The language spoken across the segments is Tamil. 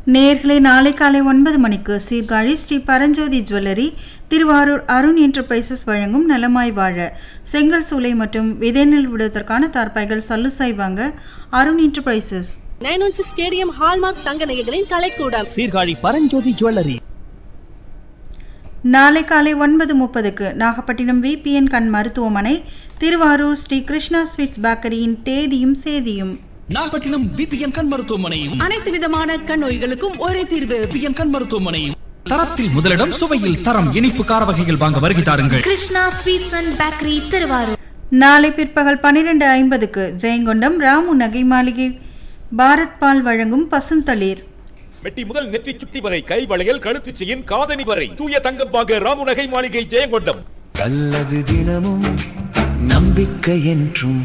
நேர்களை நாளை காலை ஒன்பது மணிக்கு சீர்காழி ஸ்ரீ பரஞ்சோதி ஜுவல்லரி திருவாரூர் அருண் என்டர்பிரைசஸ் வழங்கும் நலமாய் வாழ செங்கல் சூளை மற்றும் விதைநெல் விடுவதற்கான தார்பாய்கள் சல்லுசாய் வாங்க Arun enterprises nine one six KDM hallmark தங்க நகைகளின் கலைக்கூடம் சீர்காழி பரஞ்சோதி ஜுவல்லரி நாளை காலை ஒன்பது முப்பதுக்கு நாகப்பட்டினம் விபிஎன் கண் மருத்துவமனை திருவாரூர் ஸ்ரீ கிருஷ்ணா ஸ்வீட்ஸ் பேக்கரியின் தேதியும் சேதியும் நாகப்பட்டினம் பிபிஎன் கண் மருத்துவமனையும் அனைத்து விதமான கண் நோய்களுக்கும் ஒரே தீர்வு பிபிஎன் கண் மருத்துவமனையும் தரத்தில் முதலிடம் சுவையில் தரம் இனிப்பு கார வகைகள் வாங்க வருகை தாருங்கள் Krishna sweets and bakery Thiruvarur நாளை பிற்பகல் பன்னிரெண்டு ஐம்பதுக்கு ஜெயங்கொண்டம் ராமு நகை மாளிகை பாரத் பால் வழங்கும் பசுந்தளிர் மெட்டி முதல் நெற்றி சுட்டி வரை கை வளையல் கழுத்து செயின் காதணி வரை தூய தங்கம் வாங்க ராமுநகை மாளிகை ஜெயங்கொண்டம் நல்லது தினமும் நம்பிக்கை என்றும்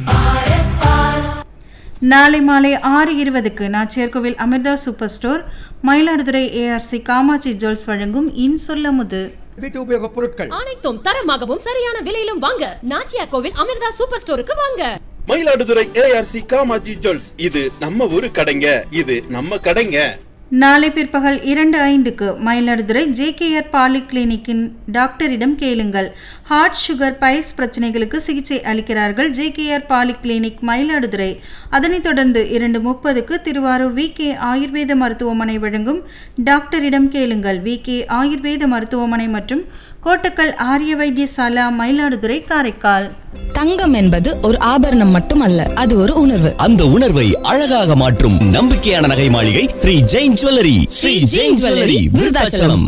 நாளை மாலை ஆறு இருபதுக்கு Nachiyarkovil Amirtha super store Mayiladuthurai ARC Kamatchi jewels வழங்கும் இன் சொல்லமுது வீட்டு உபயோகப் பொருட்கள் அனைத்தும் தரமாகவும் சரியான விலையிலும் வாங்க நாச்சியா கோவில் அமிர்தா சூப்பர் ஸ்டோருக்கு வாங்க மயிலாடுதுறை ஏஆர்சி காமாஜி ஜுவல்ஸ் இது நம்ம ஊரு கடைங்க இது நம்ம கடைங்க நாளை பிற்பகல் இரண்டு ஐந்துக்கு மயிலாடுதுறை ஜேகேஆர் பாலி கிளினிக்கின் டாக்டரிடம் கேளுங்கள் ஹார்ட் சுகர் பைல்ஸ் பிரச்சனைகளுக்கு சிகிச்சை அளிக்கிறார்கள் ஜேகேஆர் பாலி கிளினிக் மயிலாடுதுறை அதனைத் தொடர்ந்து இரண்டு முப்பதுக்கு திருவாரூர் வி கே ஆயுர்வேத மருத்துவமனை வழங்கும் டாக்டரிடம் கேளுங்கள் வி கே ஆயுர்வேத மருத்துவமனை மற்றும் கோட்டக்கல் ஆரிய வைத்தியசாலா மயிலாடுதுறை காரைக்கால் தங்கம் என்பது ஒரு ஆபரணம் மட்டுமல்ல அது ஒரு உணர்வு அந்த உணர்வை அழகாக மாற்றும் நம்பிக்கையான நகை மாளிகை ஸ்ரீ ஜெயின் ஜுவல்லரி ஸ்ரீ ஜெயின் ஜுவல்லரி விருதாச்சலம்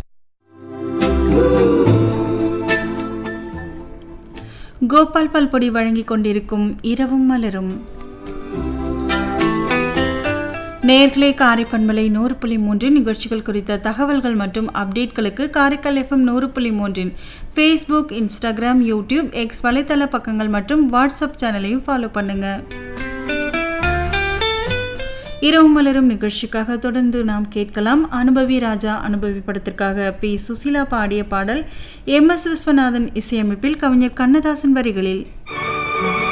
கோபால் பல்பொடி வழங்கிக் கொண்டிருக்கும் இரவும் மலரும் நேர்களே காரைப்பண்பலை நூறு புள்ளி மூன்றின் நிகழ்ச்சிகள் குறித்த தகவல்கள் மற்றும் அப்டேட்களுக்கு காரைக்கால் எஃப்எம் நூறு புள்ளி மூன்றின் ஃபேஸ்புக் இன்ஸ்டாகிராம் யூடியூப் எக்ஸ் வலைத்தள பக்கங்கள் மற்றும் வாட்ஸ்அப் சேனலையும் ஃபாலோ பண்ணுங்க இரவு மலரும் நிகழ்ச்சிக்காக தொடர்ந்து நாம் கேட்கலாம் அனுபவி ராஜா அனுபவி படத்திற்காக பி சுசீலா பாடிய பாடல் எம் எஸ் விஸ்வநாதன் இசையமைப்பில் கவிஞர் கண்ணதாசன் வரிகளில்